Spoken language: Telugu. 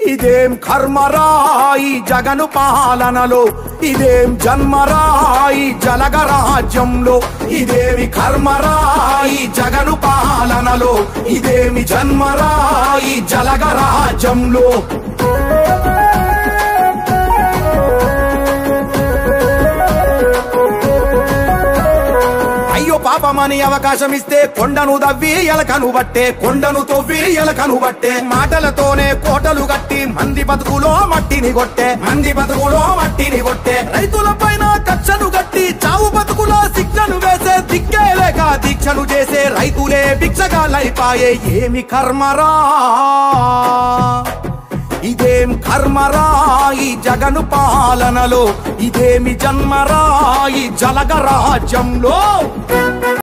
ఇదేం కర్మరాయి జగను పాలనలో ఇదేం జన్మరాయి జలగ రాజ్యంలో ఇదేమి కర్మరాయి జగను పాలనలో ఇదేమి జన్మరాయి జలగ రాజ్యంలో అయ్యో పాపమని అవకాశం ఇస్తే కొండను దవ్వి ఎలకను బట్టే కొండను తొవ్వి ఎలకను బట్టే మాటలతోనే కోటలు కట్టి మంది బతుకులో మట్టిని కొట్టే మంది బతుకులో మట్టిని కొట్టే రైతుల పైన కక్షను కట్టి చావు బతుకులో శిక్షను వేసే దిక్కే లేక దీక్షను చేసే రైతులే భిక్షగాలైపాయే ఏమి కర్మరా ఇదేం కర్మరా ఈ జగను పాలనలో ఇదేమి జన్మరా ఈ జలగ రాజ్యంలో